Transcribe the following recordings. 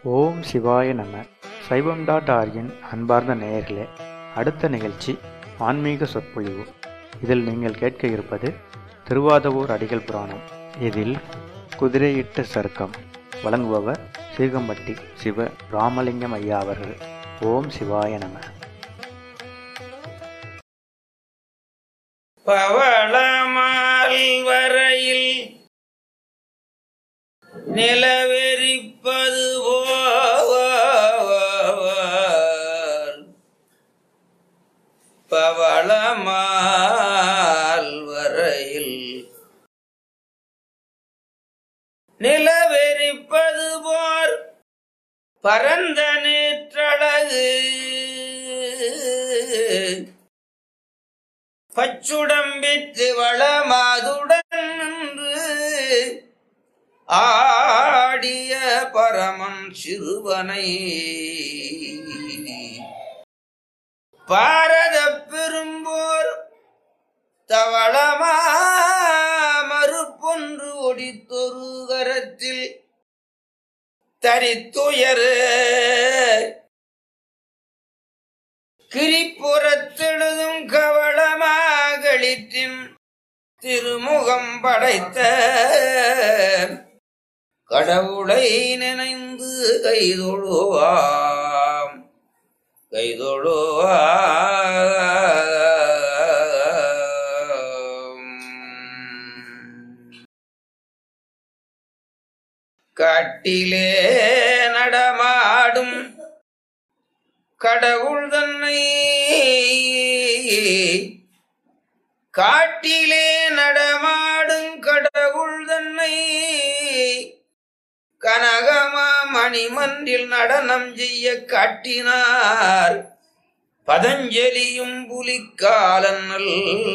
ஓம் சிவாய நம சைவம் டாட் ஆர்கின் அன்பார்ந்த நேயர்களே அடுத்த நிகழ்ச்சி ஆன்மீக சொற்பொழிவு இதில் நீங்கள் கேட்க இருப்பது திருவாதவூர் அடிகள் புராணம் இதில் குதிரையிட்ட சருக்கம் வழங்குபவர் சீகம்பட்டி சிவ ராமலிங்கம் ஐயா அவர்கள் ஓம் சிவாய நம பவளமால் வரையில் நிலவெறிப்பது போல் பவளமால் வரையில் நிலவெறிப்பது போர் பரந்த நேற்றழகு பச்சுடம்பித்து வளமாதுடன் நின்று ஆடிய பரமன் சிறுவனை பாரத பெரும்போர் தவளமா மறுப்பொன்று ஒடித்தொரு கரத்தில் தரித்துயர் கிரிப்புறத்தெழுதும் கவளமாகளிற்றின் திருமுகம் படைத்த கடவுளை நினைந்து கைதொழுவாம் கைதொழுவாம் காட்டிலே நடமாடும் கடவுள் தன்னை காட்டிலே நடமாடும் கடவுள் தன்னை கனகமா மணிமன்றில் நடனம் செய்ய காட்டினார் பதஞ்சலியும் புலிக்காலன்னல்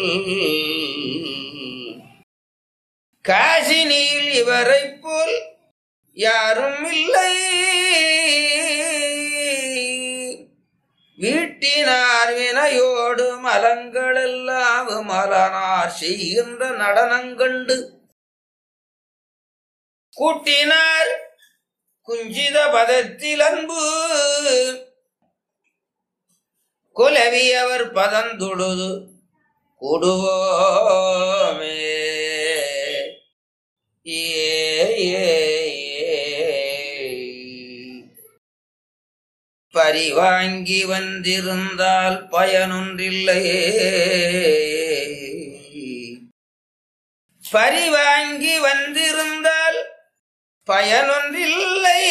காசினியில் இவரைப் போல் யாரும் இல்லை வீட்டினார் வினையோடு மலங்களெல்லாம் மலனார் செய்கின்ற நடனங்கண்டு கூட்டினார் குஞ்சித பதத்தில் அன்பு குலவியவர் பதந்தொழுது கூடுவோமே ஏ ஏ, ஏ. பரிவாங்கி வந்திருந்தால் பயனொன்றில்லையே பரிவாங்கி வந்திருந்தால் பயனொன்றில்லை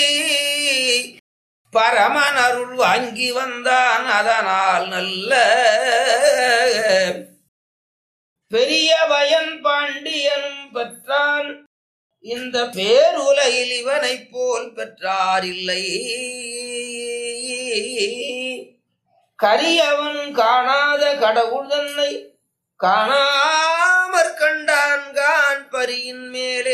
பரமன் அருள் வாங்கி வந்தான் அதனால் நல்ல பெரிய பயன் பாண்டியனும் பெற்றான் இந்த பேருலகில் இவனைப் போல் பெற்றாரில்லை கரியவன் காணாத கடவுள் தன்னை காணாமற் கண்டான் கான் பரியின் மேலே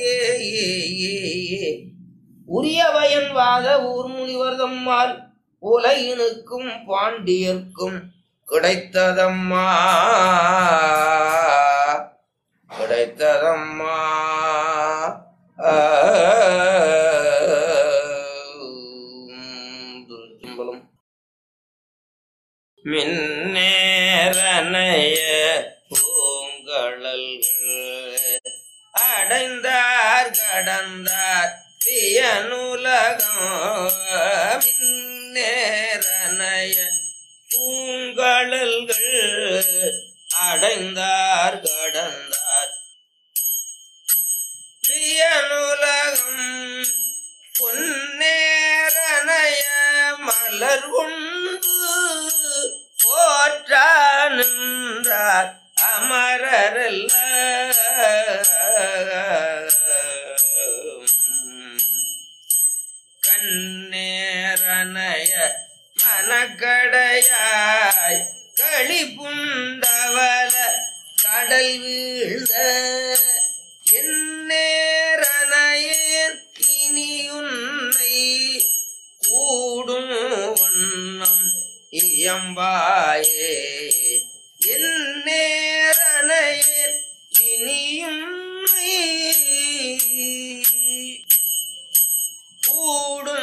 உரியவயன் வாத ஊர் முனிவர் தம்மால் உலகினுக்கும் பாண்டியர்க்கும் கிடைத்ததம்மா கிடைத்ததம்மா திருச்சிம்பலம் மின்னேரனைய பூங்கழல்கள் அடைந்தார் கடந்தார் பியனுலகம் மின்னேரனைய பூங்கழல்கள் அடைந்தார் கடந்தார் பிரியனுலகம் பொன்னேரனைய மலர் உண்டு போற்றா நின்றார் அமரரல்ல கண்ணேரனைய மனக்கடையாய் களி புந்தவல கடல் வீழ்ந்த என்னேரனையேன் இனி உன்னை கூடும் வண்ணம் இயம்பாயே என்னேரனையேன் இனியும் கூடும்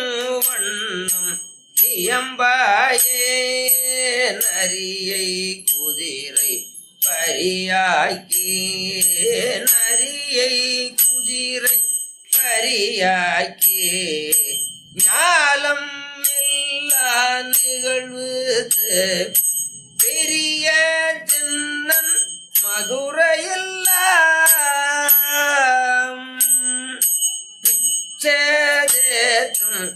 எம்பாயே நரியை குதிரை பரியாக்கி நரியை குதிரை பரியாக்கி ஞாலம் எல்லா நிகழ்வு பெரிய சின்னன் மதுரையெல்லாம் பிச்சதேற்றும்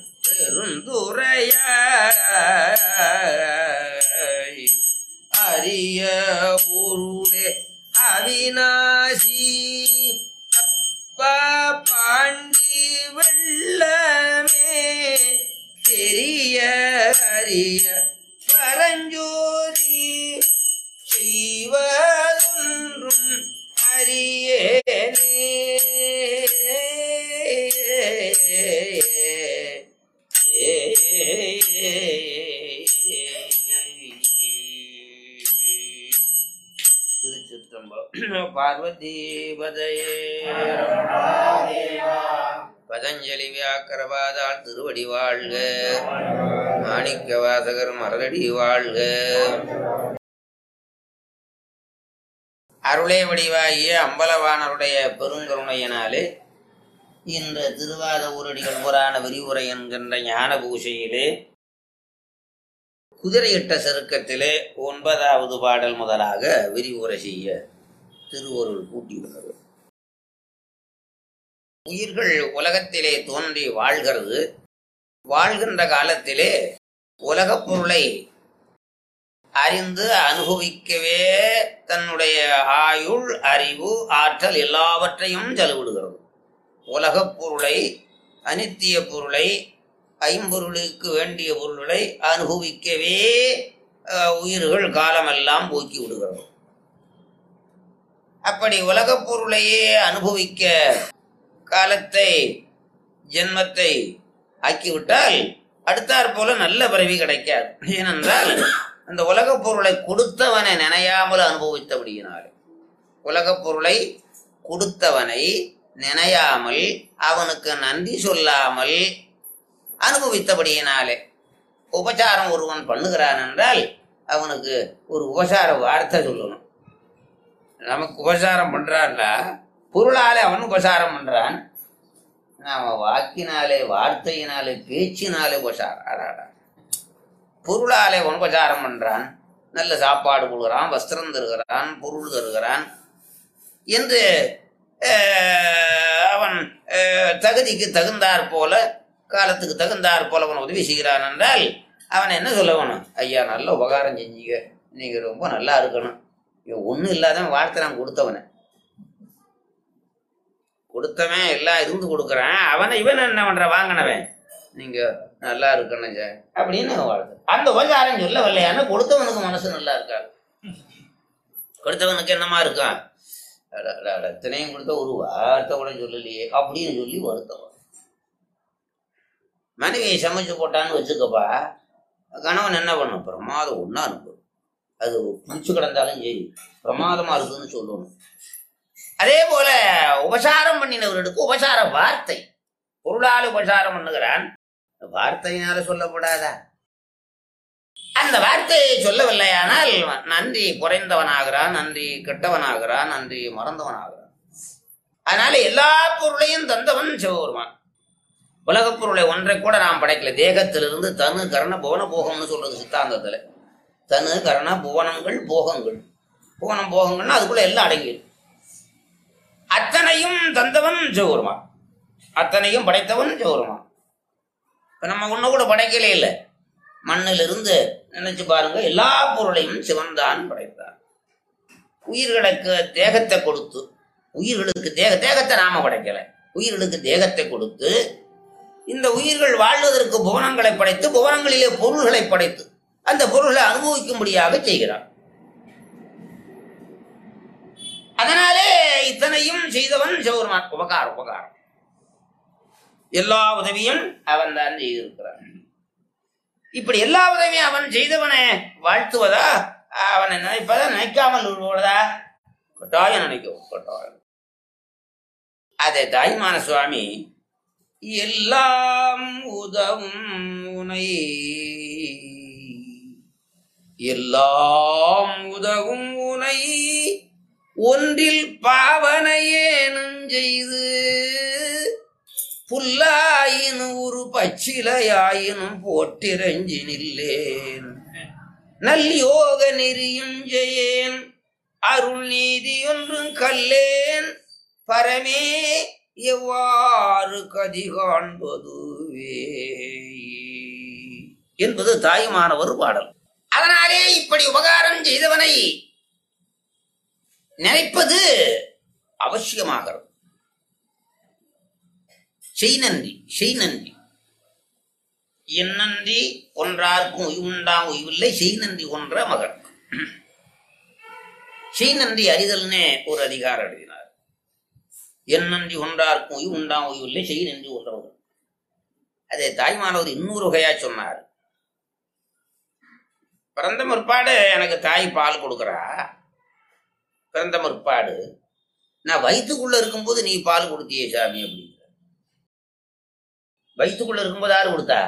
பெருந்துரையாய் அரிய பொருளே அவிநாசி அப்பா பாண்டி வெள்ளமே பெரிய அரிய பரஞ்சோதி செய்வதொன்றும் அறியேனே திருச்சிற்றம்பலம் பார்வதி பதையே பதஞ்சலி வியாக்கரவாதாள் திருவடி வாழ்க மாணிக்க வாசகர் மரதடி வாழ்க அருளே வடிவாகிய அம்பலவானருடைய பெருங்கருணையினாலே இந்த திருவாத ஊரடிகள் புராண விரிவுரை என்கின்ற ஞான பூஷையிலே குதிரையிட்ட செருக்கத்திலே ஒன்பதாவது பாடல் முதலாக விரிவுரை செய்ய திருவருள் கூட்டியுள்ளது உயிர்கள் உலகத்திலே தோன்றி வாழ்கிறது வாழ்கின்ற காலத்திலே உலகப் பொருளை அறிந்து அனுபவிக்கவே தன்னுடைய ஆயுள் அறிவு ஆற்றல் எல்லாவற்றையும் செலவிடுகிறது உலகப் பொருளை அனித்திய பொருளை ஐம்பொருளுக்கு வேண்டிய பொருள்களை அனுபவிக்கவே அஹ், உயிர்கள் காலமெல்லாம் போக்கி விடுகிறது அப்படி உலகப் பொருளையே அனுபவிக்க காலத்தை ஜென்மத்தை ஆக்கிவிட்டால் அடுத்தாற் போல நல்ல பிறவி கிடைக்காது ஏனென்றால் அந்த உலகப் பொருளை கொடுத்தவனை நினையாமல் அனுபவித்தபடியினாலே உலகப் பொருளை கொடுத்தவனை நினையாமல் அவனுக்கு நன்றி சொல்லாமல் அனுபவித்தபடியினாலே உபசாரம் ஒருவன் பண்ணுகிறான் என்றால் அவனுக்கு ஒரு உபசார வார்த்தை சொல்லணும் நமக்கு உபசாரம் பண்றான்னா பொருளாலே அவன் உபசாரம் பண்றான் நாம வாக்கினாலே வார்த்தையினாலே பேச்சினாலே உபசாரம் அடாடா பொருளாலே அவன் உபசாரம் பண்றான் நல்ல சாப்பாடு கொடுக்குறான் வஸ்திரம் தருகிறான் பொருள் தருகிறான் என்று அஹ், அவன் அஹ், தகுதிக்கு தகுந்தாற் போல காலத்துக்கு தகுந்தாற் போல அவன் உதவி செய்கிறான் என்றால் அவன் என்ன சொல்ல வேணும் ஐயா நல்ல உபகாரம் செஞ்சீங்க நீங்க ரொம்ப நல்லா இருக்கணும் இவன் ஒன்றும் இல்லாதவன் வார்த்தை நான் கொடுத்தவனை கொடுத்தவன் எல்லாம் இருந்து கொடுக்குறான் அவனை இவன் என்ன பண்ற வாங்கினவன் நீங்க நல்லா இருக்கணும் சார் அப்படின்னு வாழ்த்து அந்த உபகாரம் சொல்லவில்லையான கொடுத்தவனுக்கு மனசு நல்லா இருக்காது கொடுத்தவனுக்கு என்னமா இருக்கான் அட, அட, அட, இத்தனையும் கொடுத்த ஒரு வார்த்தை கூட சொல்லலையே அப்படின்னு சொல்லி வருத்தம் வரும். மனைவியை சமைச்சு போட்டான்னு வச்சுக்கப்பா கணவன் என்ன பண்ணும் பிரமாதம் ஒன்றா இருக்கும் அது பிடிச்சு கிடந்தாலும் சரி பிரமாதமா இருக்குன்னு சொல்லணும் அதே போல உபசாரம் பண்ணினவர்களுக்கு உபசார வார்த்தை பொருளால் உபசாரம் பண்ணுகிறான் வார்த்தையினால சொல்லப்படாதா அந்த வார்த்தையை சொல்லவில்லையானால் நன்றி குறைந்தவனாகிறான் நன்றி கெட்டவனாகிறான் நன்றி மறந்தவனாகிறான் அதனால எல்லா பொருளையும் தந்தவன் சிவபெருமான் உலகப் பொருளை ஒன்றை கூட நாம் படைக்கல தேகத்திலிருந்து தனு கரண புவன போகம்னு சொல்றது சித்தாந்தத்துல தனு கரண புவனங்கள் போகங்கள் புவனம் போகங்கள்னா அதுக்குள்ள எல்லாம் அடங்கிடும் அத்தனையும் தந்தவன் சிவபெருமான் அத்தனையும் படைத்தவன் சிவபெருமான் இப்ப நம்ம ஒண்ணு கூட படைக்கலே இல்லை மண்ணிலிருந்து நினைச்சு பாருங்க எல்லா பொருளையும் சிவன்தான் படைத்தான் உயிர்களுக்கு தேகத்தை கொடுத்து உயிர்களுக்கு தேக தேகத்தை நாம படைக்கல உயிர்களுக்கு தேகத்தை கொடுத்து இந்த உயிர்கள் வாழ்வதற்கு புவனங்களை படைத்து புவனங்களிலே பொருள்களை படைத்து அந்த பொருள்களை அனுபவிக்கும்படியாக செய்கிறான் அதனாலே இத்தனையும் செய்தவன் சிவபெருமான் உபகாரம் உபகாரம் எல்லா உதவியும் அவன் தான் செய்திருக்கிறான் இப்படி எல்லா உதவியும் அவன் செய்தவனை வாழ்த்துவதா அவனை நினைப்பதா நினைக்காமல் விடுவதா கட்டாயம் நினைக்கவும் கட்டாயம் அதை தாய்மான சுவாமி எல்லாம் உதவும் உனை எல்லாம் உதவும் உனை ஒன்றில் பாவனையேனும் செய்து புல்லாயினும் ஒரு பச்சிலையாயினும் போட்டிரஞ்சி நில்லேன் நல் யோக நெறியும் ஜெயேன் அருள் நீதி ஒன்றும் கல்லேன் பரமே எவ்வாறு கதி காண்பதுவே என்பது தாயுமானவர் பாடல் அதனாலே இப்படி உபகாரம் செய்தவனை நினைப்பது அவசியமாகிறது செய் நன்றி செய் நன்றி என் நன்றி ஒன்றார்க்கும் உய்வுண்டாம் உய்வில்லை செய் நன்றி ஒன்ற மகன் செய் நன்றி அறிதல்னே ஒரு அதிகாரம் எழுதினார் என் நன்றி ஒன்றார்க்கும் உய்வு உண்டாம் உய்வில்லை செய் நன்றி ஒன்ற மகன் அதை தாய்மானவர் இன்னொரு வகையா சொன்னார் பிறந்த முற்பாடு எனக்கு தாய் பால் கொடுக்குறா பிறந்த முற்பாடு நான் வயிற்றுக்குள்ள இருக்கும்போது நீ பால் கொடுத்தியே சாமி அப்படிங்கிற வயிற்றுக்குள்ள இருக்கும்போது யாரு கொடுத்தா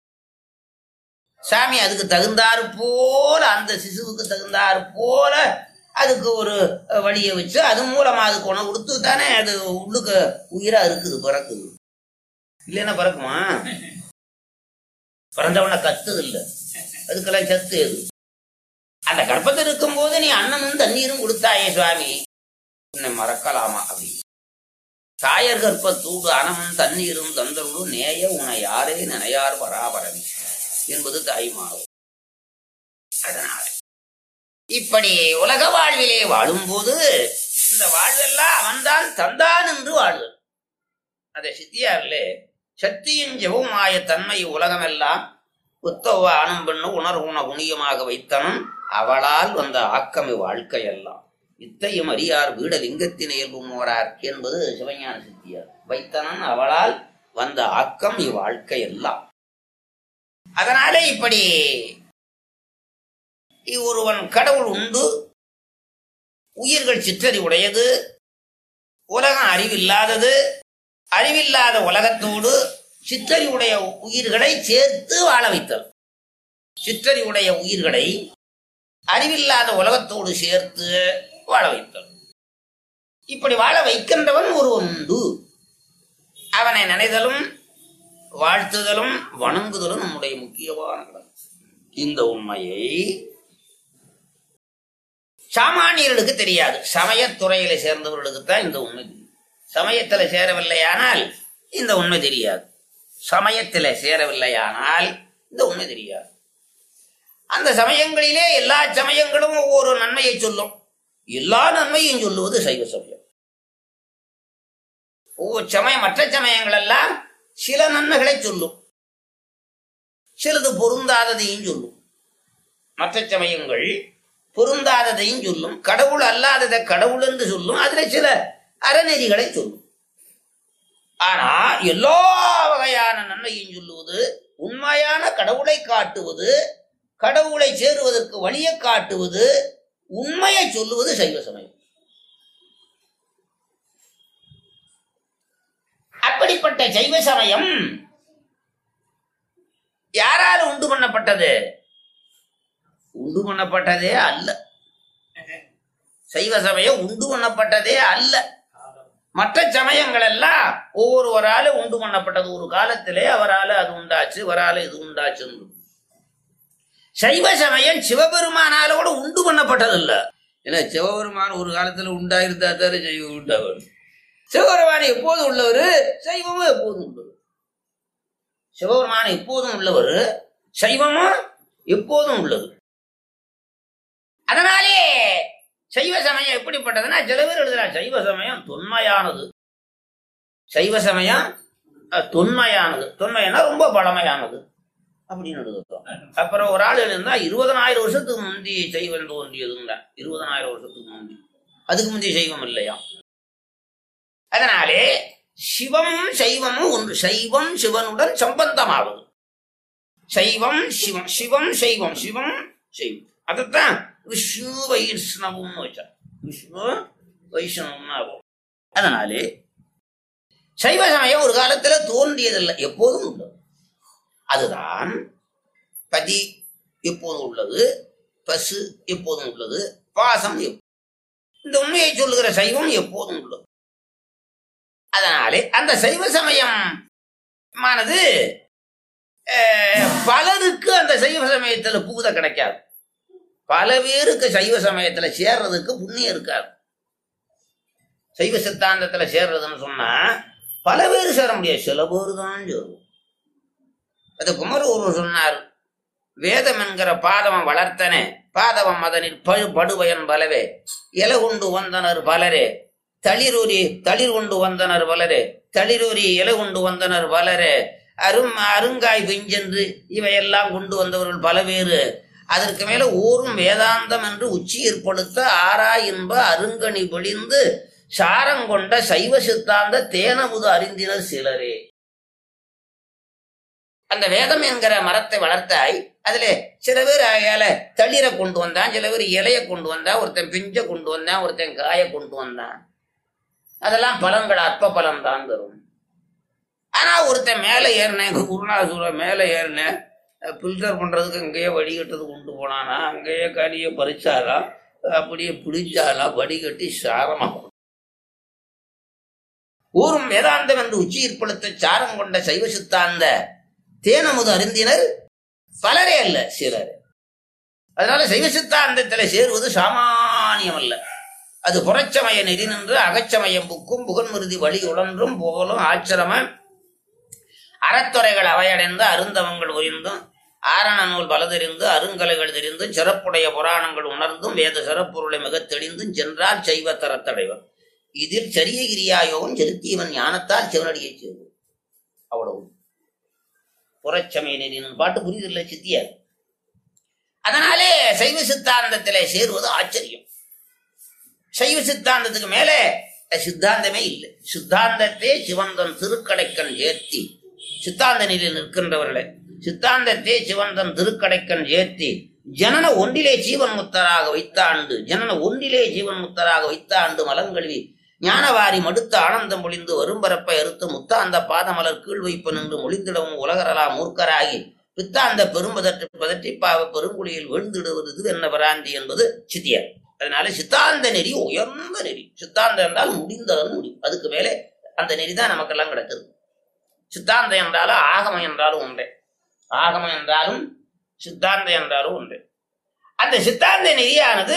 சாமி அதுக்கு தகுந்தாறு போல அந்த சிசுவுக்கு தகுந்தாறு போல அதுக்கு ஒரு அஹ், வழியை வச்சு அது மூலமா அதுக்கு உணவு கொடுத்து தானே அது உள்ளுக்கு உயிரா இருக்குது பிறக்குது இல்லைன்னா பிறக்குமா பிறந்தவன கத்துது இல்ல அதுக்கெல்லாம் சத்து எது அந்த கர்ப்பத்தில் இருக்கும்போது நீ அன்னமும் தண்ணீரும் கொடுத்தாயே சுவாமி உன்னை மறக்கலாமா அப்படி தாயர் கர்ப்பத்தூடு அனமும் தண்ணீரும் தந்தருடும் நேய உன யாரே நினையார் பராபரவி என்பது தாய்மாவும் அதனால இப்படி உலக வாழ்விலே வாழும்போது இந்த வாழ்வெல்லாம் அவன்தான் தந்தான் என்று வாழ்வு அதை சித்தியாரிலே சக்தியின் ஜெவமாய தன்மை உலகமெல்லாம் உத்தவ ஆணும் பெண்ணு உணர்வுண குணியமாக வைத்தனும் அவளால் வந்த ஆக்கமி வாழ்க்கையெல்லாம் இத்தையும் அறியார் வீட லிங்கத்தினை இயல்புமோரார் என்பது சிவஞான சித்தியார் வைத்தனன் அவளால் வந்த ஆக்கம் இவ்வாழ்க்கை எல்லாம் அதனாலே இப்படி ஒருவன் கடவுள் உண்டு உயிர்கள் சிற்றறி உடையது உலகம் அறிவில்லாதது அறிவில்லாத உலகத்தோடு சிற்றறி உடைய உயிர்களை சேர்த்து வாழ வைத்தல் சிற்றறி உடைய உயிர்களை அறிவில்லாத உலகத்தோடு சேர்த்து வாழ வைத்தல் இப்படி வாழ வைக்கின்றவன் ஒருவன் உண்டு அவனை நினைதலும் வாழ்த்துதலும் வணங்குதலும் நம்முடைய முக்கியமான கடமை இந்த உண்மையை சாமானியர்களுக்கு தெரியாது சமயத்துறையில சேர்ந்தவர்களுக்கு தான் இந்த உண்மை தெரியும் சமயத்துல சேரவில்லையானால் இந்த உண்மை தெரியாது சமயத்துல சேரவில்லையானால் இந்த உண்மை தெரியாது அந்த சமயங்களிலே எல்லா சமயங்களும் ஒவ்வொரு நன்மையை சொல்லும் எல்லா நன்மையும் சொல்லுவது சைவ சமயம் ஒவ்வொரு சமயம் மற்ற சமயங்கள் எல்லாம் சில நன்மைகளை சொல்லும் சிலது பொருந்தாததையும் சொல்லும் மற்ற சமயங்கள் பொருந்தாததையும் சொல்லும் கடவுள் அல்லாததை கடவுள் என்று சொல்லும் அதுல சில அறநெறிகளை சொல்லும் ஆனா எல்லா வகையான நன்மையும் சொல்லுவது உண்மையான கடவுளை காட்டுவது கடவுளை சேருவதற்கு வழியை காட்டுவது உண்மையை சொல்லுவது சைவ சமயம் அப்படிப்பட்ட சைவ சமயம் யாரால் உண்டு பண்ணப்பட்டது உண்டு பண்ணப்பட்டதே அல்ல சைவ சமயம் உண்டு பண்ணப்பட்டதே அல்ல மற்ற சமயங்கள் எல்லாம் ஒவ்வொருவரால உண்டு பண்ணப்பட்டது ஒரு காலத்திலே அவரால அது உண்டாச்சு இவரால இது உண்டாச்சு சைவ சமயம் சிவபெருமானால கூட உண்டு பண்ணப்பட்டது இல்ல ஏன்னா சிவபெருமான் ஒரு காலத்துல உண்டாயிருந்தா தானே சைவம் உண்டாவர் சிவபெருமான் எப்போதும் உள்ளவர் சைவமும் எப்போதும் உள்ளவர் சிவபெருமான் எப்போதும் உள்ளவர் சைவமும் எப்போதும் உள்ளது அதனாலே சைவ சமயம் எப்படிப்பட்டதுன்னா சில பேர் எழுதுறாங்க சைவ சமயம் தொன்மையானது சைவ சமயம் அஹ், தொன்மையானது தொன்மையானா ரொம்ப பழமையானது அப்படின்னு எழுதுறோம் அப்புறம் ஒரு ஆள் எழுந்தா இருபதனாயிரம் வருஷத்துக்கு முந்தி சைவம் தோன்றியதுங்க இருபதனாயிரம் வருஷத்துக்கு முந்தி அதுக்கு முந்தைய சைவம் இல்லையா அதனாலே சிவமும் சைவமும் ஒன்று சைவம் சிவனுடன் சம்பந்தமாவது சைவம் சிவம் சிவம் சைவம் சிவம் சைவம் அதைத்தான் விஷ்ணு வைஷ்ணவம் வச்சார் விஷ்ணு வைஷ்ணவம் ஆகும் அதனாலே சைவ சமயம் ஒரு காலத்துல தோன்றியதில்லை எப்போதும் உள்ளது அதுதான் பதி எப்போதும் உள்ளது பசு எப்போதும் உள்ளது பாசம் எப்ப- இந்த உண்மையை சொல்லுகிற சைவம் எப்போதும் உள்ளது அதனாலே அந்த சைவ சமயம் ஆனது அஹ், பலருக்கு அந்த சைவ சமயத்துல புகுத கிடைக்காது பல பேருக்கு சைவ சமயத்துல சேர்றதுக்கு புண்ணியம் இருக்காது சைவ சித்தாந்தத்துல சேர்றதுன்னு சொன்னா பல பேர் சேர முடியாது சில பேர் தான் சேரும் அது குமர ஒருவர் சொன்னார் வேதம் என்கிற பாதவம் வளர்த்தனே பாதவம் அதனில் பழு படுவயன் பலவே இல கொண்டு வந்தனர் பலரே தளிரூரி தளிர் கொண்டு வந்தனர் பலரே தளிரூரி இலை கொண்டு வந்தனர் பலரே அரும் அருங்காய் பிஞ்சென்று இவையெல்லாம் கொண்டு வந்தவர்கள் பல பேரு அதற்கு மேல ஊரும் வேதாந்தம் என்று உச்சி ஏற்படுத்த ஆரா இன்ப அருங்கனி பொழிந்து சாரங்கொண்ட சைவ சித்தாந்த தேனமுது அறிந்தினர் சிலரே அந்த வேதம் என்கிற மரத்தை வளர்த்தாய் அதுல சில பேர் ஆகையால தளிரை கொண்டு வந்தான் சில பேர் இலைய கொண்டு வந்தான் ஒருத்தன் பிஞ்ச கொண்டு வந்தான் ஒருத்தன் காய கொண்டு வந்தான் அதெல்லாம் பலன்கள் அற்ப பலன் தான் தரும் ஆனா ஒருத்தன் மேல ஏறினேன் குருநாசூர மேல ஏறினேன் ஃபில்டர் பண்றதுக்கு அங்கேயே வடிகட்டது கொண்டு போனானா அங்கேயே கனியை பறிச்சாலாம் அப்படியே பிடிச்சாலாம் வடிகட்டி சாரமா ஊரும் வேதாந்தம் என்று உச்சியிற்படுத்த சாரம் கொண்ட சைவ சித்தாந்த தேனமுது அருந்தினர் பலரே அல்ல சிலர் அதனால சைவ சித்தாந்தத்துல சேருவது சாமானியம் அல்ல அது புறச்சமய நெறி நின்று அகச்சமயம் புக்கும் புகன்மிருதி வழி உழன்றும் போலும் ஆச்சிரம அறத்துறைகள் அவையடைந்து அருந்தவங்கள் உயர்ந்தும் ஆரண நூல் பல தெரிந்து அருங்கலைகள் தெரிந்து சிறப்புடைய புராணங்கள் உணர்ந்தும் வேத சிறப்பொருளை மிகத் தெளிந்தும் சென்றால் செய்வ தரத்தடைவன் இதில் சரிய கிரியாயோகம் செலுத்தியவன் ஞானத்தால் சிவனடியை செய்வோம் அவ்வளவு புறச்சமய நெறியின் பாட்டு புரியுதில்லை சித்தியார் அதனாலே சைவ சித்தாந்தத்திலே சேருவது ஆச்சரியம் சைவ சித்தாந்தத்துக்கு மேலே சித்தாந்தமே இல்லை சித்தாந்தத்தே சிவந்தன் திருக்கடைக்கன் ஏத்தி சித்தாந்த நிலையில் நிற்கின்றவர்களே சித்தாந்தத்தே சிவந்தன் திருக்கடைக்கன் ஏத்தி ஜனன ஒன்றிலே ஜீவன் முத்தராக வைத்தாண்டு ஜனன ஒன்றிலே ஜீவன் முத்தராக வைத்தாண்டு மலங்கழுவி ஞானவாரி மடுத்த ஆனந்தம் பொழிந்து வரும்பரப்பை அறுத்து முத்தாந்த பாதமலர் கீழ் வைப்ப நின்று மொழிந்திடவும் உலகரலா மூர்க்கராகி பித்தாந்த பெரும்பதற்று பதற்றிப்பாவ பெருங்குழியில் விழுந்திடுவது இது என்ன பிராந்தி என்பது சித்தியர் அதனால சித்தாந்த நெறி உயர்ந்த நெறி சித்தாந்தம் என்றால் முடிந்ததன் முடி அதுக்கு மேலே அந்த நெறி தான் நமக்கெல்லாம் கிடக்குது சித்தாந்தம் என்றாலும் ஆகமம் என்றாலும் ஒன்றே ஆகமம் என்றாலும் சித்தாந்தம் என்றாலும் ஒன்றே அந்த சித்தாந்த நெறியானது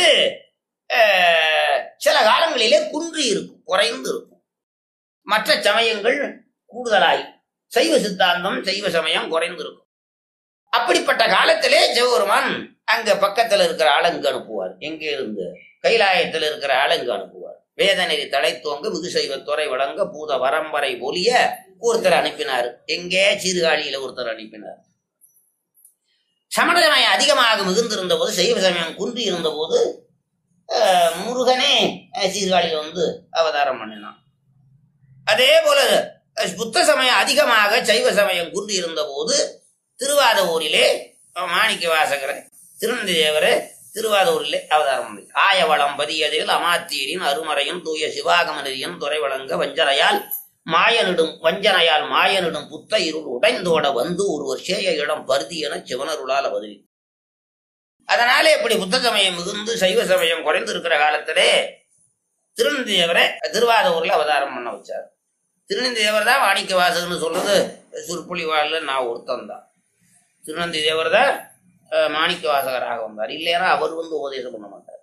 அஹ், சில காலங்களிலே குன்றி இருக்கும் குறைந்து இருக்கும் மற்ற சமயங்கள் கூடுதலாய் சைவ சித்தாந்தம் சைவ சமயம் குறைந்து இருக்கும் அப்படிப்பட்ட காலத்திலே சிவபெருமான் அங்க பக்கத்துல இருக்கிற ஆளுங்க அனுப்புவார் எங்கே இருந்து கைலாயத்தில் இருக்கிற ஆளுங்க அனுப்புவார் வேதநெறி தலைத்தோங்க மிகுசைவ துறை வழங்க பூத வரம்பரை ஒலிய ஒருத்தர் அனுப்பினார் எங்கே சீர்காழியில ஒருத்தர் அனுப்பினார் சமண சமயம் அதிகமாக மிகுந்திருந்த போது சைவ சமயம் குன்றி இருந்த போது அஹ், முருகனே அஹ், சீர்காழியில வந்து அவதாரம் பண்ணினான் அதே போல அஹ், புத்த சமயம் அதிகமாக சைவ சமயம் குன்றி இருந்த போது திருவாதூரிலே அஹ், மாணிக்க வாசகர் திருநந்தி தேவரே திருவாதூரிலே அவதாரம் பண்ணி ஆயவளம் பதியதில் அமாத்தியரின் அருமறையும் தூய சிவாகமனரியின் துறை வழங்க வஞ்சனையால் மாயனிடும் வஞ்சனையால் மாயனிடும் புத்த இருள் உடைந்தோட வந்து ஒருவர் சேய இடம் பருதி என சிவனருளால் அவதரி அதனாலே இப்படி புத்த சமயம் மிகுந்து சைவ சமயம் குறைந்து இருக்கிற காலத்திலே திருநந்தி தேவரை திருவாதூர்ல அவதாரம் பண்ண வச்சார் திருநந்தி தேவர் தான் வாணிக்க வாசகன்னு சொல்றது சுருப்புலி வாழ்ல நான் ஒருத்தன் தான் திருநந்தி தேவர் தான் அஹ், மாணிக்க வாசகராக வந்தார் இல்லைன்னா அவர் வந்து உபதேசம் பண்ண மாட்டார்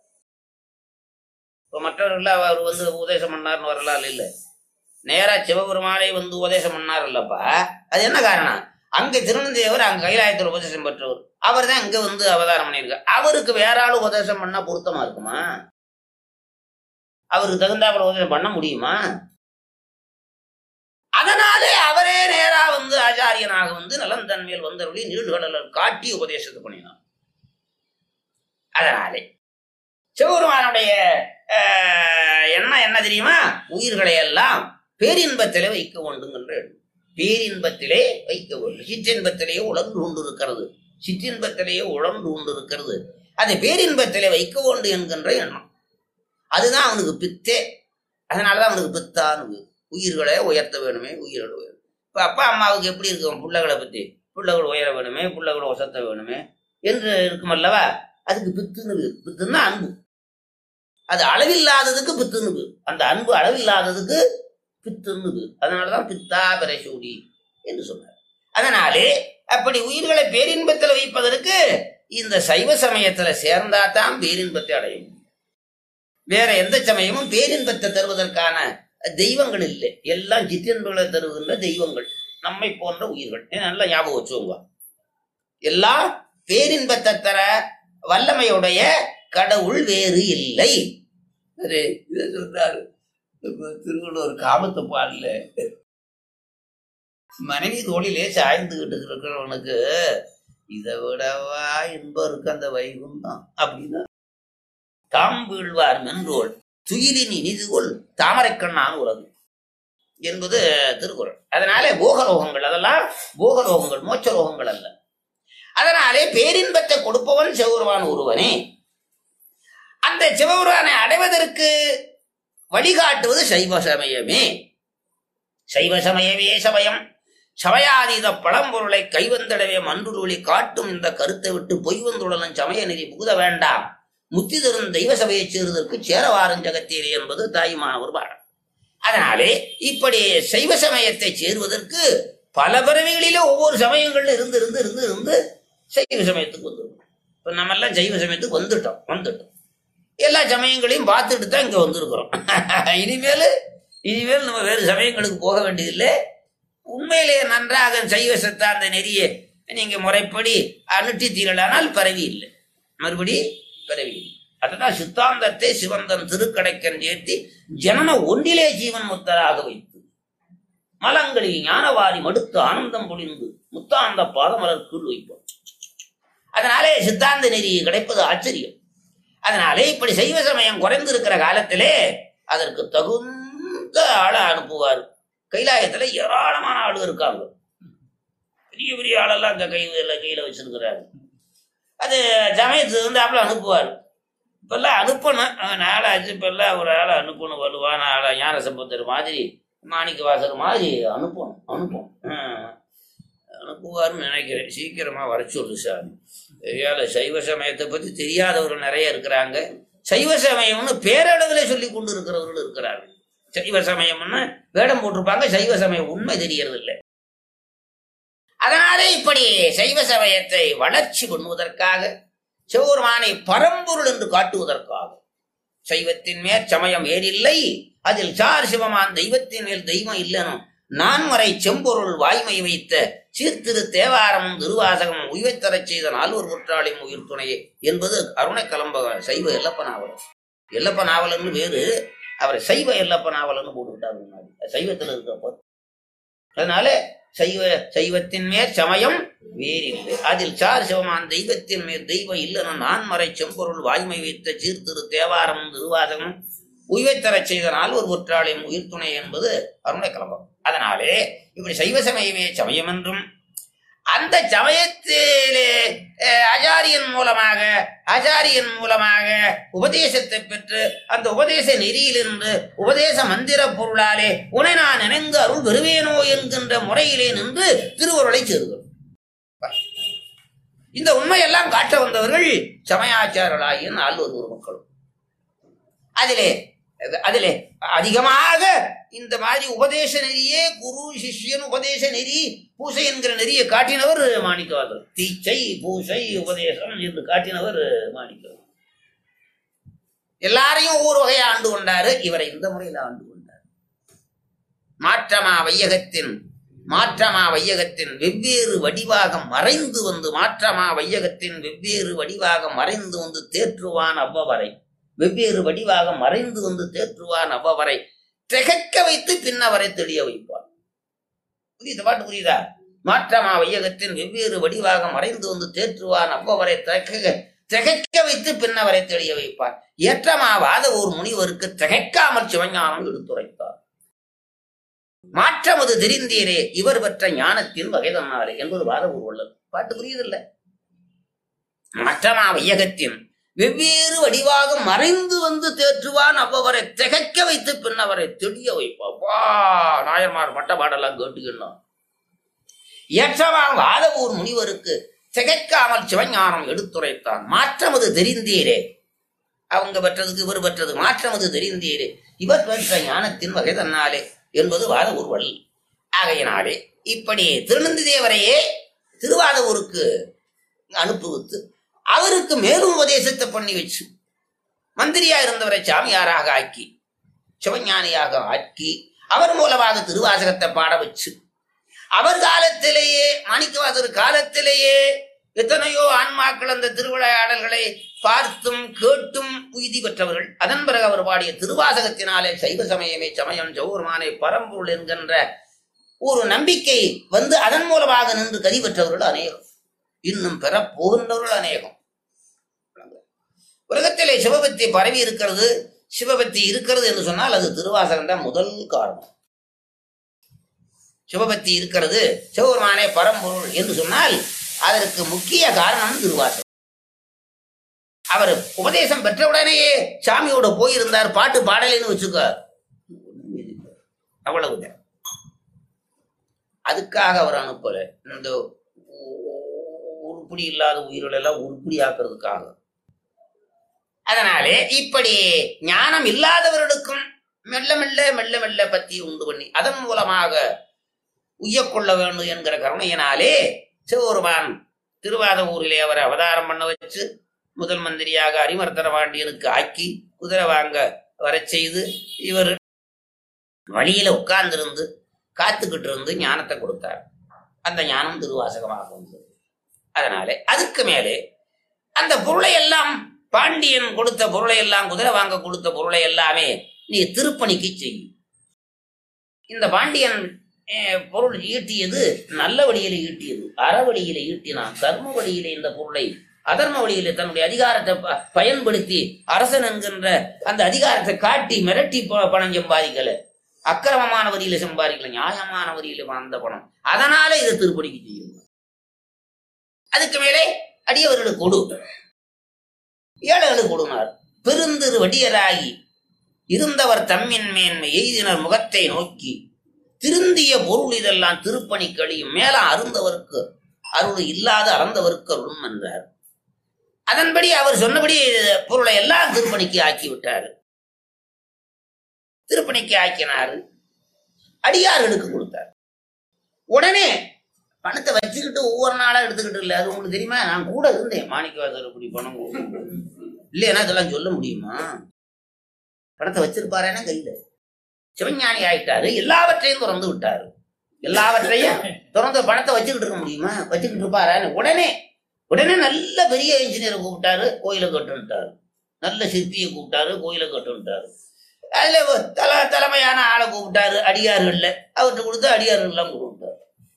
இப்போ மற்றவர்கள் அவர் வந்து உபதேசம் பண்ணார்னு வரலாறு இல்லை நேரா சிவபெருமானே வந்து உபதேசம் பண்ணார் இல்லப்பா அது என்ன காரணம் அங்க திருநந்தேவர் அங்க கைலாயத்தில் உபதேசம் பெற்றவர் அவர் தான் இங்க வந்து அவதாரம் பண்ணியிருக்கார் அவருக்கு வேற ஆள் உபதேசம் பண்ணா பொருத்தமா இருக்குமா அவருக்கு தகுந்தாப்புல உபதேசம் பண்ண முடியுமா அதனாலே அவரே நேரா வந்து ஆச்சாரியனாக வந்து நலந்தன்மையில் வந்தவர்களே நீழ்கடலர் காட்டி உபதேசத்தை பண்ணினார் அதனாலே சிவபெருமானுடைய அஹ், எண்ணம் என்ன தெரியுமா உயிர்களை எல்லாம் பேரின்பத்திலே வைக்க வேண்டுங்கின்ற எண்ணம். பேரின்பத்திலே வைக்க வேண்டும் சிற்றின்பத்திலேயே உழந்து கொண்டிருக்கிறது சிற்றின்பத்திலேயே உழந்து கொண்டிருக்கிறது அதை பேரின்பத்திலே வைக்க வேண்டும் என்கின்ற எண்ணம் அதுதான் அவனுக்கு பித்தே அதனாலதான் அவனுக்கு பித்தான்னு பேரு. உயிர்களை உயர்த்த வேணுமே உயிரோட உயர் இப்ப அப்பா அம்மாவுக்கு எப்படி இருக்கும் பிள்ளைகளை பத்தி பிள்ளைகள் உயர வேணுமே பிள்ளைகளை ஒசத்த வேணுமே என்று இருக்குமல்லவா அதுக்கு பித்துன்னு பேரு. பித்துன்னா அன்பு அது அளவில்லாததுக்கு பித்துன்னு பேரு. அந்த அன்பு அளவில்லாததுக்கு பித்துன்னு பேரு. அதனாலதான் பித்தா பிரசூடி என்று சொன்னார் அதனாலே அப்படி உயிர்களை பேரின்பத்தில் வைப்பதற்கு இந்த சைவ சமயத்துல சேர்ந்தா தான் பேரின்பத்தை அடைய முடியும் வேற எந்த சமயமும் பேரின்பத்தை தருவதற்கான தெய்வங்கள் இல்லை எல்லாம் சிற்றின்பங்களை தருகின்ற தெய்வங்கள் நம்மை போன்ற உயிர்கள் இதை நல்லா ஞாபகம் வச்சுக்கோங்க எல்லாம் பேரின்பத்தை தர வல்லமையுடைய கடவுள் வேறு இல்லை அது இதை சொல்றாரு இப்ப திருவள்ளுவர் காமத்து பாடல மனைவி தோளிலே சாய்ந்துகிட்டு இருக்கிறவனுக்கு இதை விடவா இன்பம் இருக்கு அந்த வைகுந்தம் அப்படின்னா தாம் வீழ்வார் மென்றோள் துயிலின் இனிதுகொள் தாமரைக்கண்ணான் உலகு என்பது திருக்குறள் அதனாலே போகரோகங்கள் அதெல்லாம் போகரோகங்கள் மோட்சரோகங்கள் அல்ல அதனாலே பேரின்பத்தை கொடுப்பவன் சிவபெருமான் ஒருவனே அந்த சிவபெருமானை அடைவதற்கு வழிகாட்டுவது சைவ சமயமே சைவ சமயமே சமயம் சமயாதீத பழம்பொருளை கைவந்திடவே மன்றுருளி காட்டும் இந்த கருத்தை விட்டு பொய் வந்துடலும் சமய நெறி புகுத வேண்டாம் முத்தி தரும் தெய்வ சபையை சேருவதற்கு சேரவாரும் ஜகத்தீரே என்பது தாயுமானவர் பாடம் அதனாலே இப்படி சைவ சமயத்தை சேருவதற்கு பல பிறவிகளிலே ஒவ்வொரு சமயங்கள்ல இருந்து இருந்து இருந்து இருந்து சைவ சமயத்துக்கு வந்துடும் இப்ப நம்ம எல்லாம் சைவ சமயத்துக்கு வந்துட்டோம் வந்துட்டோம் எல்லா சமயங்களையும் பார்த்துட்டு தான் இங்க வந்திருக்கிறோம் இனிமேல் இனிமேல் நம்ம வேறு சமயங்களுக்கு போக வேண்டியதில்லை உண்மையிலேயே நன்றாக சைவ சித்தாந்த நெறிய நீங்க முறைப்படி அனுட்டி தீரலானால் பரவி இல்லை மறுபடி பரவி இல்லை அதுதான் சித்தாந்தத்தை சிவந்தன் திருக்கடைக்கன் ஏற்றி ஜனன ஒன்றிலே ஜீவன் முத்தராக வைத்து மலங்களில் ஞானவாரி மடுத்து ஆனந்தம் பொழிந்து முத்தாந்த பாதமலர் கீழ் வைப்போம் அதனாலே சித்தாந்த நெறி கிடைப்பது ஆச்சரியம் அதனாலே இப்படி சைவ சமயம் குறைந்திருக்கிற காலத்திலே அதற்கு தகுந்த ஆளை அனுப்புவார் கைலாயத்துல ஏராளமான ஆளு இருக்காங்க பெரிய பெரிய ஆளெல்லாம் அங்க கையில கையில வச்சிருக்கிறாரு அது சமயத்துக்கு இருந்தாப்புல அனுப்புவார் இப்பெல்லாம் அனுப்பணும் அஹ் நாளாச்சு இப்பெல்லாம் ஒரு ஆளை அனுப்பணும் வலுவான ஆளை ஞான சம்பந்தர் மாதிரி மாணிக்க வாசர் மாதிரி அனுப்பணும் அனுப்பணும் அஹ் அனுப்புவார்னு நினைக்கிறேன் சீக்கிரமா வர சொல்லு சார் ஏழை சைவ சமயத்தை பத்தி தெரியாதவர்கள் நிறைய இருக்கிறாங்க சைவ சமயம்னு பேரளவில் சொல்லி கொண்டு இருக்கிறவர்கள் இருக்கிறார்கள் சைவ சமயம்னு வேடம் போட்டிருப்பாங்க சைவ சமயம் உண்மை தெரியறது இல்லை அதனாலே இப்படி சைவ சமயத்தை வளர்ச்சி பண்ணுவதற்காக சிவபெருமானை பரம்பொருள் என்று காட்டுவதற்காக சைவத்தின் மேற் சமயம் வேறில்லை அதில் சார் சிவமான் தெய்வத்தின் மேல் தெய்வம் இல்லனும் நான்மறை செம்பொருள் வாய்மை வைத்த சீர்திரு தேவாரமும் திருவாசகமும் உய்வைத்தரச் செய்த நால்வர் குற்றாளியும் உயிர் துணையே என்பது அருணை கலம்ப சைவ எல்லப்ப நாவலர் எல்லப்ப நாவலர்னு வேறு அவரை சைவ எல்லப்ப நாவலர்னு போட்டுவிட்டார் முன்னாடி சைவத்தில் இருக்கப்போ அதனால சைவ சைவத்தின் மேற் சமயம் வேறில்லை அதில் சார் சிவமான் தெய்வத்தின் மேல் தெய்வம் இல்லைன்னு நான்மறை செம்பொருள் வாய்மை வைத்த சீர்திரு தேவாரமும் திருவாசகமும் உய்வைத்தரச் செய்தனால் ஒரு ஒற்றாளின் உயிர் துணை என்பது அருணை கலம்பம் அதனாலே இப்படி சைவ சமயமே சமயம் என்றும் அந்த சமயத்திலே அஹ், ஆச்சாரியன் மூலமாக ஆச்சாரியன் மூலமாக உபதேசத்தை பெற்று அந்த உபதேச நெறியிலிருந்து உபதேச மந்திர பொருளாலே உன்னை நான் நினைந்து அருள் பெறுவேனோ என்கின்ற முறையிலே நின்று திருவருளை சேருகிறோம் இந்த உண்மையெல்லாம் காட்ட வந்தவர்கள் சமயாச்சாரர்களாகிய நால்வர் ஒரு மக்களும் அதிலே அதிலே அதிகமாக இந்த மாதிரி உபதேச நெறியே குரு சிஷ்யன் உபதேச நெறி பூசை என்கிற நெறியை காட்டினவர் மாணிக்கவாதர் தீச்சை பூசை உபதேசம் என்று காட்டினவர் மாணிக்கவாதர் எல்லாரையும் ஒவ்வொரு வகையா ஆண்டு கொண்டாரு இவரை இந்த முறையில் ஆண்டு கொண்டார் மாற்றமா வையகத்தின் மாற்றமா வையகத்தின் வெவ்வேறு வடிவாக மறைந்து வந்து மாற்றமா வையகத்தின் வெவ்வேறு வடிவாக மறைந்து வந்து தேற்றுவான் அவ்வவரை வெவ்வேறு வடிவாக மறைந்து வந்து தேற்றுவான் அவ்வவரை திகைக்க வைத்து பின்னவரை தெளிய வைப்பான் புரியுது பாட்டு புரியுதா மாற்றமா வையகத்தின் வெவ்வேறு வடிவாக மறைந்து வந்து தேற்றுவான் அவ்வவரை திகைக்க திகைக்க வைத்து பின்னவரை தெளிய வைப்பான் ஏற்றமாவாத ஒரு முனிவருக்கு திகைக்காமல் சிவஞானம் எடுத்துரைத்தார் மாற்றமது தெரிந்தீரே இவர் பெற்ற ஞானத்தின் வகை தன்னாரே என்பது வாத உள்ளது பாட்டு புரியுதில்ல மாற்றமா வையகத்தின் வெவ்வேறு வடிவாக மறைந்து வந்து தேற்றுவான் அவ்வவரை திகைக்க வைத்து பின்னவரை தெளிய வைப்பான் வா நாயன்மார் பட்ட பாடெல்லாம் கேட்டுக்கணும் ஏற்றமா வாதவூர் முனிவருக்கு திகைக்காமல் சிவஞானம் எடுத்துரைத்தான் மாற்றமது தெரிந்தீரே அவங்க பெற்றதுக்கு இவர் பெற்றது மாற்றமது தெரிந்தீரே இவர் பெற்ற ஞானத்தின் வகை தன்னாலே என்பது வாத உருவல் ஆகையினாலே இப்படி திருநந்தி தேவரையே திருவாத ஊருக்கு அனுப்புவித்து அவருக்கு மேலும் உபதேசத்தை பண்ணி வச்சு மந்திரியா இருந்தவரை சாமியாராக ஆக்கி சிவஞானியாக ஆக்கி அவர் மூலமாக திருவாசகத்தை பாட வச்சு அவர் காலத்திலேயே மாணிக்கவாசர் காலத்திலேயே எத்தனையோ ஆன்மாக்கள் அந்த திருவிளையாடல்களை பார்த்தும் கேட்டும் உய்தி பெற்றவர்கள் அதன் பிறகு அவர் பாடிய திருவாசகத்தினாலே சைவ சமயமே சமயம் சௌர்மானை பரம்பொருள் என்கின்ற ஒரு நம்பிக்கை வந்து அதன் மூலமாக நின்று கதி பெற்றவர்கள் அநேகம் இன்னும் பெறப் போகின்றவர்கள் அநேகம் உலகத்திலே சிவபக்தி பரவி இருக்கிறது சிவபக்தி இருக்கிறது என்று சொன்னால் அது திருவாசகம் தான் முதல் காரணம் சிவபக்தி இருக்கிறது சிவபெருமானே பரம்பொருள் என்று சொன்னால் அதற்கு முக்கிய காரணம் திருவாசகம் அவர் உபதேசம் பெற்றவுடனேயே சாமியோட போயிருந்தார் பாட்டு பாடலைன்னு வச்சுக்க அவ்வளவுதான் அதுக்காக அவர் அனுப்பல இந்த உருப்படி இல்லாத உயிர்கள் எல்லாம் உருப்படி ஆக்குறதுக்காக அதனாலே இப்படி ஞானம் இல்லாதவர்களுக்கும் மெல்ல மெல்ல மெல்ல மெல்ல பத்தி உண்டு பண்ணி அதன் மூலமாக உய்யக்கொள்ள வேண்டும் என்கிற கருணையினாலே சிவபெருமான் திருவாத ஊரிலே அவரை அவதாரம் பண்ண வச்சு முதல் மந்திரியாக அரிமர்த்தன பாண்டியனுக்கு ஆக்கி குதிரை வாங்க வரச் செய்து இவர் வழியில உட்கார்ந்திருந்து காத்துக்கிட்டு இருந்து ஞானத்தை கொடுத்தார் அந்த ஞானம் திருவாசகமாக வந்தது அதனாலே அதுக்கு மேலே அந்த பொருளை எல்லாம் பாண்டியன் கொடுத்த பொருளை எல்லாம் குதிரை வாங்க கொடுத்த பொருளை எல்லாமே நீ திருப்பணிக்கு செய்யும் இந்த பாண்டியன் அஹ், பொருள் ஈட்டியது நல்ல வழியில ஈட்டியது அறவழியில ஈட்டினான் தர்ம வழியில இந்த பொருளை அதர்ம வழியில தன்னுடைய அதிகாரத்தை ப- பயன்படுத்தி அரசன் என்கின்ற அந்த அதிகாரத்தை காட்டி மிரட்டி ப- பணம் சம்பாதிக்கல அக்கிரமமான வரியில சம்பாதிக்கல நியாயமான வரியில வந்த பணம் அதனால இதை திருப்பணிக்கு செய்யும் அதுக்கு மேலே அடியவர்களுக்கு கொடு ஏழைகளுக்கு கொடுனார் பெருந்திரு வடியராகி இருந்தவர் தம்மின் மேன்மை எய்தினர் முகத்தை நோக்கி திருந்திய பொருள் இதெல்லாம் திருப்பணி கழியும் மேலா அருந்தவருக்கு அருள் இல்லாத அறந்தவருக்கு அருளும் என்றார் அதன்படி அவர் சொன்னபடி பொருளை எல்லாம் திருப்பணிக்கு ஆக்கி விட்டார் திருப்பணிக்கு ஆக்கினார் அடியார்களுக்கு கொடுத்தார் உடனே பணத்தை வச்சுக்கிட்டு ஒவ்வொரு நாளா எடுத்துக்கிட்டு இல்லை அது உங்களுக்கு தெரியுமா நான் கூட இருந்தேன் மாணிக்கவாசர் இப்படி பணம் கொடுக்கணும். இல்லைன்னா இதெல்லாம் சொல்ல முடியுமா பணத்தை வச்சிருப்பாரேன்னா கையில சிவஞானி ஆயிட்டாரு எல்லாவற்றையும் திறந்து விட்டாரு எல்லாவற்றையும் திறந்து பணத்தை வச்சுக்கிட்டு இருக்க முடியுமா வச்சுக்கிட்டு இருப்பாரா உடனே உடனே நல்ல பெரிய இன்ஜினியரை கூப்பிட்டாரு கோயிலை கட்டுன்ட்டாரு நல்ல சிற்பியை கூப்பிட்டாரு கோயிலை கட்டுன்ட்டாரு அதுல ஒரு தல தலைமையான ஆளை கூப்பிட்டாரு அடியார்கள்ல அவர்கிட்ட கொடுத்து அடியார்கள் எல்லாம் கூப்பிட்டாரு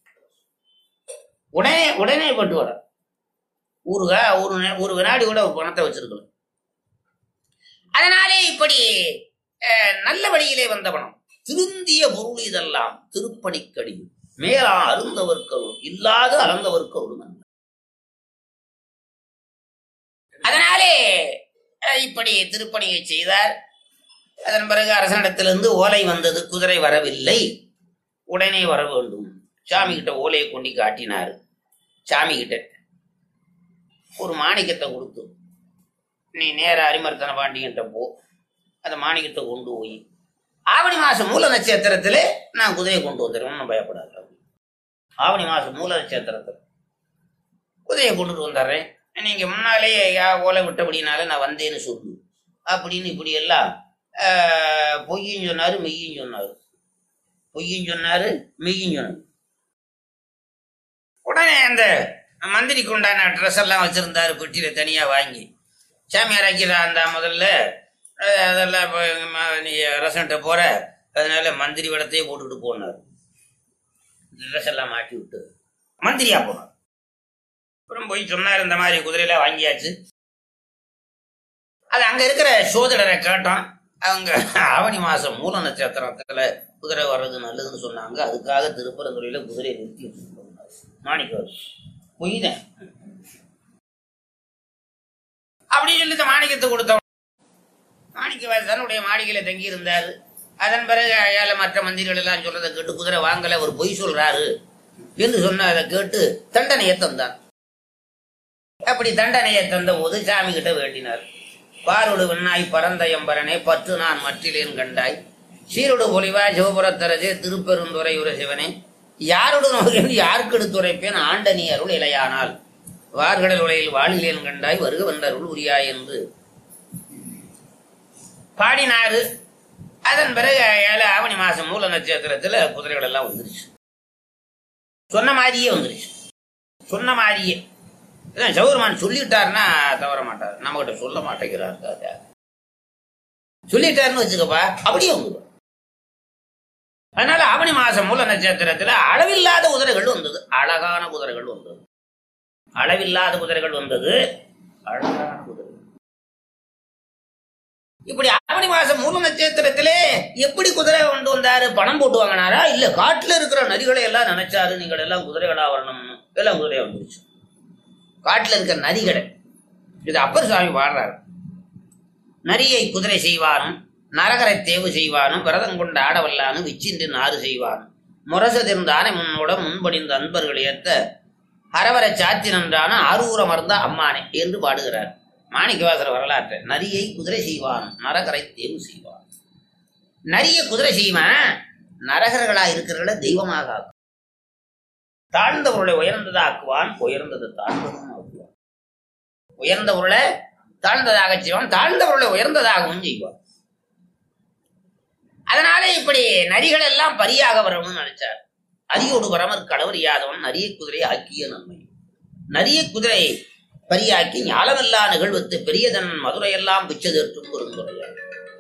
உடனே உடனே பட்டு வர ஊருகா ஒரு நே- ஒரு வினாடி கூட அவர் பணத்தை வச்சிருக்கணும் அதனாலே இப்படி அஹ், நல்ல வழியிலே வந்த பணம் திருந்திய பொருள் இதெல்லாம் திருப்பணிக்கடி மேலா அருந்தவர்க்கருள் இல்லாத அறந்தவர்க்கருள் என்றார். அதனாலே அஹ், இப்படி திருப்பணியை செய்தார் அதன் பிறகு அரசனிடத்திலிருந்து ஓலை வந்தது குதிரை வரவில்லை உடனே வர வேண்டும் சாமி கிட்ட ஓலையை கொண்டு காட்டினார் சாமி கிட்ட ஒரு மாணிக்கத்தை கொடுத்து நீ நேர அரிமர்த்தன பாண்டியன்ட்ட போ அந்த மாணிக்கத்தை கொண்டு போய் ஆவணி மாசம் மூல நட்சத்திரத்திலே நான் குதிரையை கொண்டு வந்துடுறேன் ஒன்றும் பயப்படாது ஆவணி மாசம் மூல நட்சத்திரத்தில் குதிரையை கொண்டுட்டு வந்துடுறேன் நீங்க முன்னாலேயே யா ஓலை விட்டபடினால நான் வந்தேன்னு சொல்லு அப்படின்னு இப்படி எல்லாம் ஆஹ், பொய்யும் சொன்னாரு மெய்யும் சொன்னாரு பொய்யும் சொன்னாரு மெய்யும் சொன்னாரு உடனே அந்த மந்திரிக்கு உண்டான ட்ரெஸ் எல்லாம் வச்சிருந்தாரு பெட்டியில தனியா வாங்கி சாமியார் ஆக்கிறா அந்த முதல்ல அஹ், அதெல்லாம் இப்போ ம- நீ அரசன்ட்ட போற அதனால மந்திரி விடத்தையே போட்டுக்கிட்டு போனார் ட்ரெஸ் எல்லாம் மாட்டி விட்டு மந்திரியா போனார் அப்புறம் போய் சொன்னார் இந்த மாதிரி குதிரையில வாங்கியாச்சு அது அங்க இருக்கிற சோதரரை கேட்டோம் அவங்க ஆவணி மாசம் மூல நட்சத்திரத்துல குதிரை வர்றது நல்லதுன்னு சொன்னாங்க அதுக்காக திருப்பரங்குறையில குதிரையை நிறுத்தி வச்சிருக்கோம் மாணிக்கம் பொய்தான் அப்படின்னு சொல்லி இந்த மாணிக்கத்தை கொடுத்தோம் மாணிக்கவாசன் தன்னுடைய மாளிகையில தங்கி இருந்தாரு அதன் பிறகு அயால மற்ற மந்திரிகள் எல்லாம் சொல்றதை கேட்டு குதிரை வாங்கல ஒரு பொய் சொல்றாரு என்று சொன்ன அதை கேட்டு தண்டனையை தந்தான் அப்படி தண்டனையை தந்த போது சாமி கிட்ட வேண்டினார் பாருடு விண்ணாய் பரந்த எம்பரனே பத்து நான் மற்றிலேன் கண்டாய் சீருடு பொலிவா சிவபுரத்தரசே திருப்பெருந்துறை உர சிவனே யாரோடு நோக்கி யாருக்கு எடுத்துரைப்பேன் ஆண்டனி அருள் இலையானால் வார்கடல் உலையில் வாழிலேன் கண்டாய் வருக வந்த அருள் உரியாய் என்று பாடினாரு அதன் பிறகு ஏழு ஆவணி மாசம் மூல நட்சத்திரத்துல குதிரைகள் எல்லாம் வந்துருச்சு சொன்ன மாதிரியே வந்துருச்சு சொன்ன மாதிரியே இதான் சௌரமான் சொல்லிட்டாருன்னா தவற மாட்டார் நம்ம கிட்ட சொல்ல மாட்டேங்கிறார் ராஜா. சொல்லிட்டாருன்னு வச்சுக்கப்பா அப்படியே வந்துடும் அதனால ஆவணி மாசம் மூல நட்சத்திரத்துல அளவில்லாத குதிரைகள் வந்தது அழகான குதிரைகள் வந்தது அளவில்லாத குதிரைகள் வந்தது அழகான குதிரைகள் இப்படி ஆவணி மாசம் மூல நட்சத்திரத்திலே எப்படி குதிரை கொண்டு வந்தாரு பணம் போட்டு வாங்கினாரா இல்ல காட்டுல இருக்கிற நரிகளை எல்லாம் நினைச்சாரு நீங்கள் எல்லாம் குதிரைகளா வரணும்னு எல்லாம் குதிரையா வந்துருச்சு காட்டுல இருக்கிற நரிகளை இது அப்பர் சுவாமி பாடுறாரு நரியை குதிரை செய்வானும் நரகரை தேவு செய்வானும் விரதம் கொண்ட ஆடவல்லானும் விச்சின்று நாறு செய்வானும் முரசதிர்ந்த ஆனை முன்னோட முன்படிந்த அன்பர்கள் ஏத்த அரவரை சாத்தி நன்றான ஆரூரம் மறந்த அம்மானே என்று பாடுகிறார் மாணிக்கவாசர் வரலாற்று நரியை குதிரை செய்வான் நரகரை தேர்வு செய்வான் நரிய குதிரை செய்வான் நரகர்களா இருக்கிறவர்களை தெய்வமாக ஆக்குவான் தாழ்ந்த பொருளை உயர்ந்ததாக்குவான் உயர்ந்தது தாழ்ந்ததும் ஆக்குவான் உயர்ந்த பொருளை தாழ்ந்ததாக செய்வான் தாழ்ந்த பொருளை உயர்ந்ததாகவும் செய்வான் அதனால இப்படி நரிகள் எல்லாம் பரியாக வரணும்னு நினைச்சார் அரியோடு பரமர் கடவர் யாதவன் நரிய குதிரை ஆக்கிய நன்மை நரிய குதிரை பரியாக்கி ஞாலமில்லா நிகழ்வுத்து பெரியதன் மதுரையெல்லாம் பிச்சதேற்றும் பெருந்துரையார்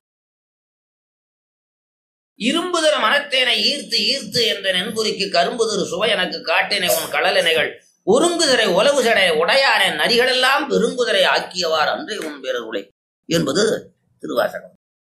இரும்புதர மனத்தேனை ஈர்த்து ஈர்த்து என்ற நென்புரிக்கு கரும்புதரு சுவை எனக்கு காட்டினை உன் கடலினைகள் ஒருங்குதிரை உலவு சடை உடையானே நரிகளெல்லாம் பெருங்குதிரை ஆக்கியவார் அன்றே உன் பேரருளை என்பது திருவாசகம்